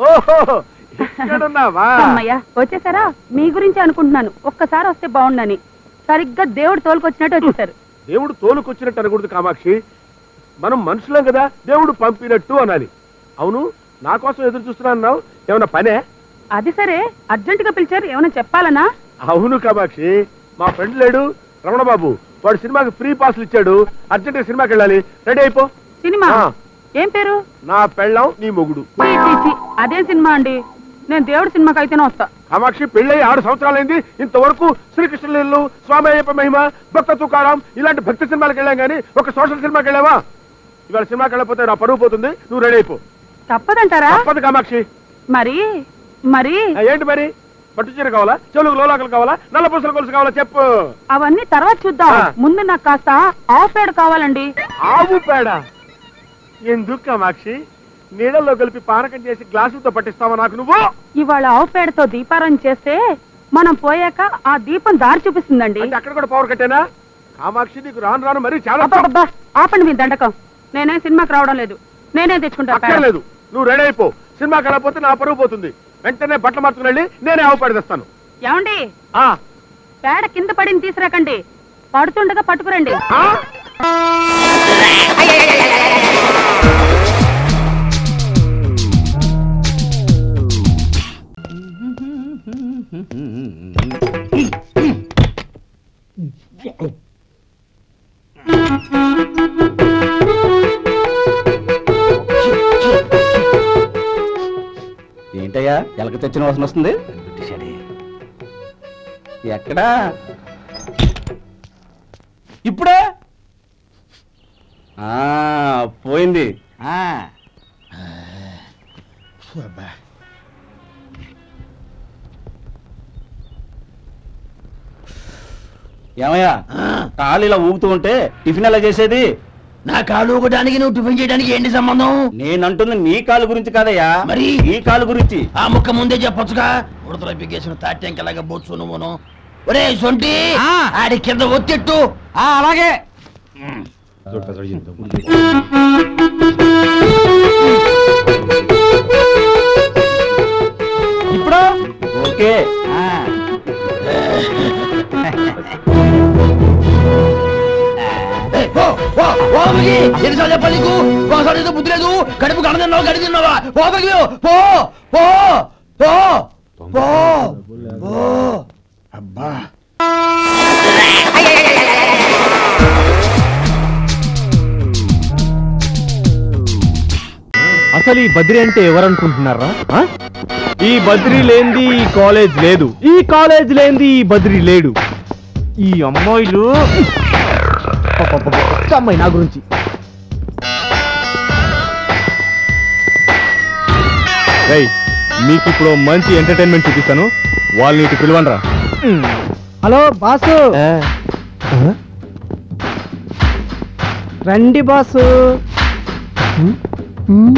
ఓహో ఇక్కడున్నావా అమ్మయ్య వచ్చేసారా మీ గురించి అనుకుంటున్నాను ఒక్కసారి వస్తే బాగుండని సరిగ్గా దేవుడు తోలుకొచ్చినట్టు వచ్చేసారు దేవుడు తోలుకొచ్చినట్టు అనకూడదు కామాక్షి మనం మనుషులం కదా దేవుడు పంపినట్టు అనాలి అవును నా కోసం ఎదురు చూస్తున్నా అన్నావు ఏమన్నా పనే అది సరే అర్జెంట్ గా పిలిచారు ఏమైనా చెప్పాలనా అవును కామాక్షి మా ఫ్రెండ్ లేడు రమణబాబు వాడు సినిమాకి ఫ్రీ పాస్లు ఇచ్చాడు అర్జెంట్ గా సినిమాకి వెళ్ళాలి రెడీ అయిపో సినిమా ఆ. ఏం పేరు నా పెళ్ళం నీ మొగుడు చీ, చీ, చీ. అదేం సినిమా అండి నేను దేవుడి సినిమాకి అయితేనే వస్తా కామాక్షి పెళ్ళై ఆరు సంవత్సరాలైంది ఇంతవరకు శ్రీకృష్ణలీలు స్వామి అయ్యప్ప మహిమ భక్త తుకారాం ఇలాంటి భక్తి సినిమాలకు వెళ్ళాం కానీ ఒక సోషల్ సినిమాకి వెళ్ళావా ఇవాళ సినిమాకి వెళ్ళకపోతే నా పరువు పోతుంది నువ్వు రెడీ అయిపో తప్పదంటారా తప్పదు కామాక్షి మరి మరి ఆ, ఏంటి మరి పట్టు చీర కావాలా చెలుగు లోలాకలు కావాలా నల్ల పూసల కొలుసు కావాలా చెప్పు అవన్నీ తర్వాత చూద్దాం ఆ. ముందు నాకు కాస్త ఆవు పేడ కావాలండి ఆవు పేడ ఎందుకు కామాక్షి నీళ్ళల్లో కలిపి పానకం చేసి గ్లాసులతో పట్టిస్తావా నాకు నువ్వు ఇవాళ ఆవు పేడతో దీపారాయణ చేస్తే మనం పోయాక ఆ దీపం దారి చూపిస్తుందండి అంటే అక్కడ కూడా పవర్ కట్టేనా కామాక్షి నీకు రాను రాను మరి చాలా అబ్బబ్బబ్బా, ఆపండి మీ దండకం నేనే సినిమాకి రావడం లేదు నేనే తెచ్చుకుంటా పేడ. అక్కర్లేదు నువ్వు రెడీ అయిపో సినిమాకి వెళ్ళకపోతే నా పరువు పోతుంది వెంటనే బట్టలు మార్చుకుని వెళ్ళి నేనే ఆవు పేడ తెస్తాను ఏమండి ఆ, పేడ కింద పడింది తీసుకురాకండి పడుతుండగా పట్టుకురండి ఆ? ఏంటయ్యా ఎలక తెచ్చిన వాసన వస్తుంది ఎక్కడా ఇప్పుడే ఆ, పోయింది ఆ. ఏమయ్యా కాలు ఇలా ఊగుతూ ఉంటే టిఫిన్ ఎలా చేసేది నా కాలు ఊగడానికి నువ్వు టిఫిన్ చేయడానికి ఏంటి సంబంధం నేనంటుంది నీ కాలు గురించి కాదయ్యా మరి? ఈ కాలు గురించి ఆ ముక్క ముందే చెప్పొచ్చుగా ఉడతలో పిగేసిన తాట్యంకలాగా బొచ్చు నువ్వును ఒరే సొంటి ఆడి కింద ఒత్తిట్టు అలాగే ఇప్పుడు ఓకే ఏయ్, పో, పో, పో అక్కడికి. ఎన్నిసార్లు చెప్పాలి నీకు ఒకసారి ఏదో బుద్ధి లేదు కడుపు గడ తిన్నావా గడి తిన్నావా పో అక్కడికి పో పో పో పో పో అబ్బా అసలు ఈ బద్రి అంటే ఎవరనుకుంటున్నారా ఆ? ఈ బద్రి లేంది ఈ కాలేజ్ లేదు ఈ కాలేజ్ లేంది ఈ బద్రి లేడు ఈ అమ్మాయిలు అబ్బబ్బబ్బ, ఒక్క అమ్మాయి నా గురించి రేయ్, మీకు ఇప్పుడు మంచి ఎంటర్టైన్మెంట్ చూపిస్తాను వాళ్ళని ఇటు పిలవనరా హలో బాసు రండి బాసు మ్మ్.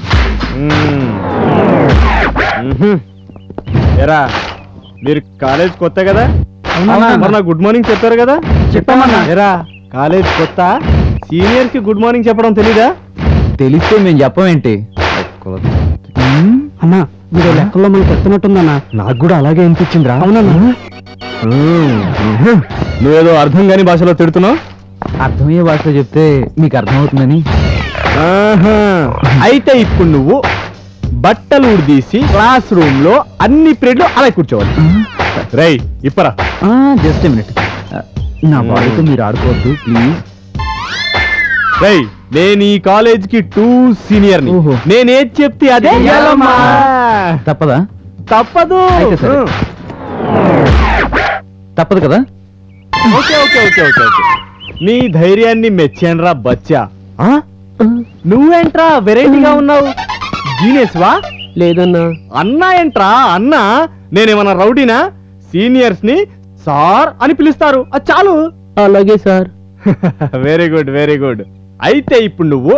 మ్హూ. ఎరా మీరు కాలేజ్ కొత్త కదా అవునన్నా. మరి నాకు గుడ్ మార్నింగ్ చెప్పారు కదా చెప్పామన్నా. ఎరా కాలేజ్ కొత్త సీనియర్ కి గుడ్ మార్నింగ్ చెప్పడం తెలీదా తెలిస్తే మేము చెప్పమేంటి అన్నా మీరు లెక్కల్లో మనకు చెప్తున్నట్టుందన్నా నాకు కూడా అలాగే అనిపించిందిరా అవునన్నా నువ్వేదో అర్థం కాని భాషలో తిడుతున్నావు అర్థమయ్యే భాష చెప్తే మీకు అర్థమవుతుందని ఆహా. అయితే ఇప్పుడు నువ్వు బట్టలు ఉడిదీసి క్లాస్ రూమ్ లో అన్ని పీరియడ్లు అలా కూర్చోవాలి రై ఇప్పరా జస్ట్ మినిట్ నా బాడీతో మీరు ఆడుకోవద్దు ప్లీజ్ రై నేను ఈ కాలేజ్ కి టూ సీనియర్ ని ఓహో. నేనేది చెప్తే అదే చెయ్యాలమ్మా. చెయ్యాలమ్మా. తప్పదా తప్పదు అయితే సరే. తప్పదు కదా okay okay okay okay okay నీ ధైర్యాన్ని మెచ్చానురా బచ్చా ఆ? నువ్వేంట్రా వెరైటీగా ఉన్నావు జీనియస్ వా లేదన్నా అన్నా ఏంట్రా అన్నా నేనేమన్నా రౌడీనా సీనియర్స్ ని సార్ అని పిలుస్తారు అది చాలు అలాగే sir very good very good అయితే ఇప్పుడు నువ్వు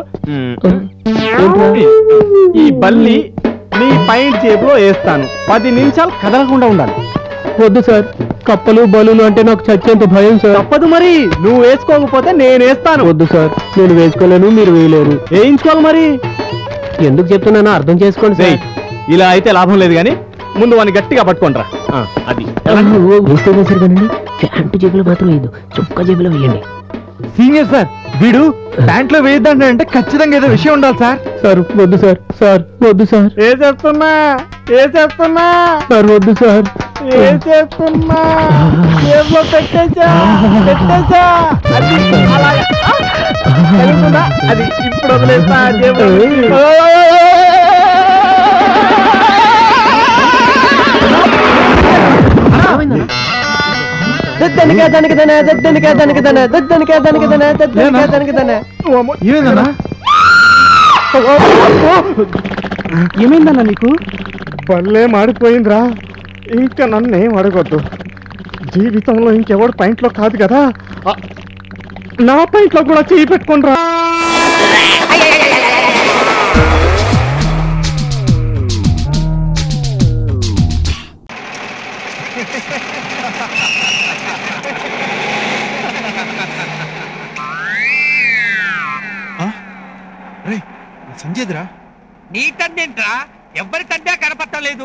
ఈ బల్లి నీ పైన జేబులో వేస్తాను పది నిమిషాలు కదలకుండా ఉండాలి వద్దు సార్ కప్పలు బలులు అంటే నాకు చచ్చేంత భయం సార్ తప్పదు మరి నువ్వు వేసుకోకపోతే నేను వేస్తాను వద్దు సార్ నేను వేసుకోలేను మీరు వేయలేరు వేయించుకోవాలి మరి ఎందుకు చెప్తున్నానో అర్థం చేసుకోండి రేయ్, ఇలా అయితే లాభం లేదు కానీ ముందు వాడిని గట్టిగా పట్టుకోండిరా ఆ, అది వేస్తే వేసారు కానీ ప్యాంటు జేబులో మాత్రం వేయదు చొక్కా జేబులో వేయండి సీనియర్ సార్ వీడు ప్యాంట్ లో వేయద్దంటే అంటే ఖచ్చితంగా ఏదో విషయం ఉండాలి సార్ సార్ వద్దు సార్ సార్ వద్దు సార్ ఏ చేస్తున్నా ఏ చేస్తున్నా సార్ వద్దు సార్ ఏ చేస్తున్నా జేబులో పెట్టేసా పెట్టేసా అది అలాగే తెలుస్తుందా? అది ఇప్పుడు వదిలేస్తా జేబులో దద్దనికే దానికి దన దద్దనికే దానికి దన దద్దనికే దానికి దన దద్దనికే దానికి దన ఏమైందన్నా ఏమైందన్నా నీకు పల్లె మాడిపోయిందిరా ఇంకా నన్ను ఏం అడగొద్దు జీవితంలో ఇంకెవడు పాయింట్లో కాదు కదా ఆ, నా పాయింట్లో కూడా చేయి పెట్టుకుండ్రా సంజయ్దిరా నీ తండ్రింట్రా ఎవరి తండ్రి కనపడటం లేదు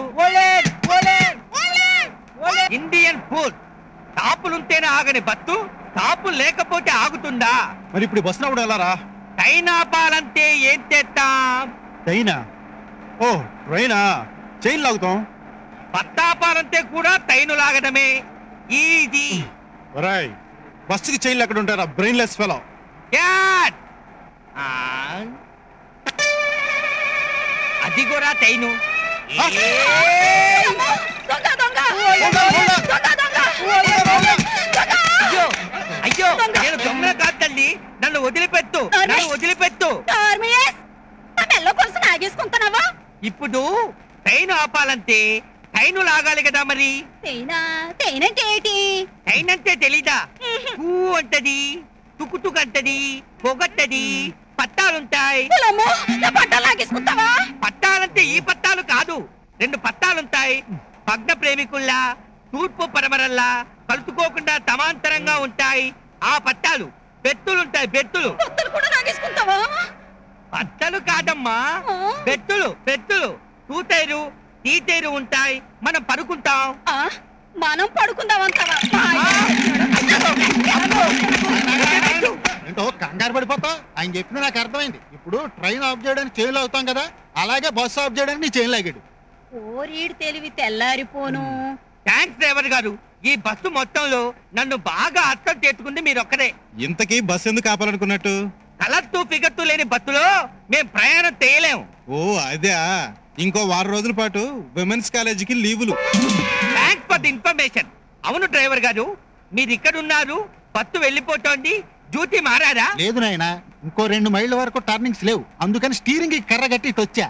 ఇండియన్ ఫుడ్ తాపులుంటేనే ఆగని బత్తు తాపులు లేకపోతే ఆగుతుందా మరి ఇప్పుడు బస్సులో కూడా వెళ్ళారా టైనాపాలంటే ఏం చేస్తాం ట్రైనా ఓ ట్రైనా చైన్ లాగుతాం పత్తాపాలంటే కూడా టైను లాగడమే ఈజీ ఒరాయ్ బస్సుకి చైన్లు ఎక్కడ ఉంటారా బ్రెయిన్లెస్ ఫెలో క్యాట్ ఆ. అది కూడా టైను అయ్యో అయ్యో నేను దొంగ కాదు తల్లి నన్ను వదిలిపెట్టు నన్ను వదిలిపెట్టు ఇప్పుడు ట్రైన్ ఆపాలంటే ట్రైన్ లాగాలి కదా మరి ట్రైన్ అంటే తెలీదా ఊ అంటది తుకుతుకు అంటది పొగట్టది పట్టాలుంటాయి పట్టాలంటే ఈ పట్టాలు కాదు రెండు పట్టాలుంటాయి భగ్న ప్రేమికుల్లా తూర్పు పరమరల్లా కలుసుకోకుండా సమాంతరంగా ఉంటాయి ఆ పట్టాలు బెత్తులుంటాయి బెత్తులు పట్టలు కాదమ్మా బెత్తులు బెత్తులు తూతేరు తీతేరు ఉంటాయి మనం పడుకుంటాం మనం పడుకుందామంటావా ఏంటో కంగారు పడిపోతా ఆయన చెప్పిన నాకు అర్థమైంది ఇప్పుడు ట్రైన్ ఆఫ్ చేయడానికి చైన్లు అవుతాం కదా అలాగే బస్సు ఆఫ్ చేయడానికి నీ చైన్ లాగాడు ఓరీడు తెలివి తెల్లారిపోను థ్యాంక్స్ డ్రైవర్ గారు ఈ బస్సు మొత్తంలో నన్ను బాగా అర్థం చేసుకుంది మీరు ఒక్కరే ఇంతకీ బస్సు ఎందుకు ఆపాలనుకున్నట్టు కలర్తూ ఫిగర్తూ లేని బస్సులో మేము ప్రయాణం చేయలేం ఓ అదే ఇంకో వారం రోజుల పాటు విమెన్స్ కాలేజీకి లీవులు థ్యాంక్స్ ఫర్ ది ఇన్ఫర్మేషన్ అవును డ్రైవర్ గారు మీరు ఇక్కడ ఉన్నారు బస్సు వెళ్ళిపోతోంది డ్యూటీ మారారా లేదు నాయన ఇంకో రెండు మైళ్ళ వరకు టర్నింగ్స్ లేవు అందుకని స్టీరింగ్ కర్ర కట్టి ఇటు వచ్చా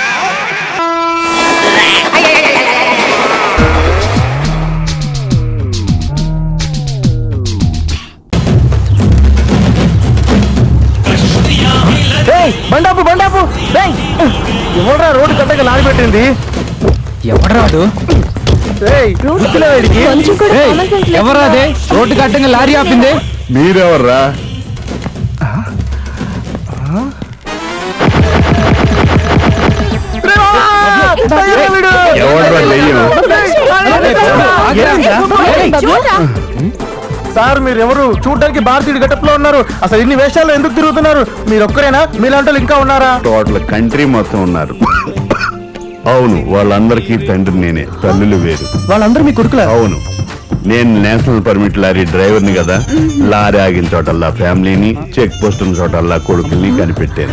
బండాపు బండాపు ఎవరా రోడ్డు కట్టగా లాగి పెట్టింది ఎవడరాదు ఎవరాదే రోడ్డు కట్టంగా లారీ ఆపింది మీరెవర్రా ఎవడ్రా దెయ్యం సార్ మీరు ఎవరు చూడడానికి భారతీయుడు గట్టపులో ఉన్నారు అసలు ఇన్ని వేషాల్లో ఎందుకు తిరుగుతున్నారు మీరు ఒక్కరేనా మీలాంటి వాళ్ళు ఇంకా ఉన్నారా టోటల్ కంట్రీ మొత్తం ఉన్నారు అవును వాళ్ళందరికీ తండ్రి నేనే తల్లులు వేరు వాళ్ళందరూ మీ కొడుకులా అవును నేను నేషనల్ పర్మిట్ లారీ డ్రైవర్ని కదా లారీ ఆగిన చోటల్లా ఫ్యామిలీని చెక్ పోస్ట్ ఉన్న చోటల్లా కొడుకుల్ని కనిపెట్టాను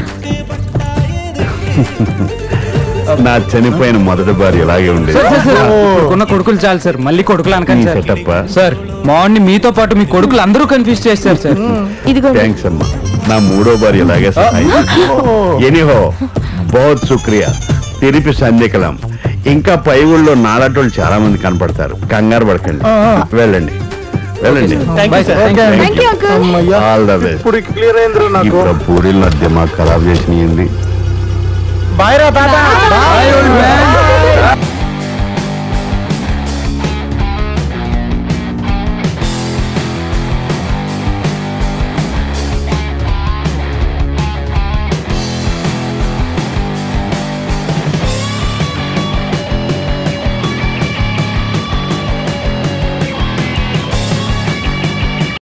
నా చనిపోయిన మొదటి భార్య ఇలాగే ఉండేది ఉన్న కొడుకులు చాలు సార్ మళ్ళీ కొడుకులు అనకండి ఈ సార్ setup ఆ? సార్ మార్నింగ్ మీతో పాటు మీ కొడుకులు అందరూ కన్ఫ్యూజ్ చేస్తారు సార్ ఇదిగో థ్యాంక్స్ అమ్మా నా మూడో భార్య ఇలాగే సహాయం ఎనీహో బహుత్ శుక్రియా తిరిపి సంధికలం ఇంకా పై ఊళ్ళో నాలాటోళ్ళు చాలా మంది కనపడతారు కంగారు పడకండి వెళ్ళండి వెళ్ళండి Bye, sir. Thank you. Thank you uncle all the best ఇప్పుడు క్లియర్ అయిందిరా నాకు ఇప్పుడు పూరీల మధ్య మాకు ఖరాబ్ చేసినాయి బాయ్ రా తాత Bye, old man.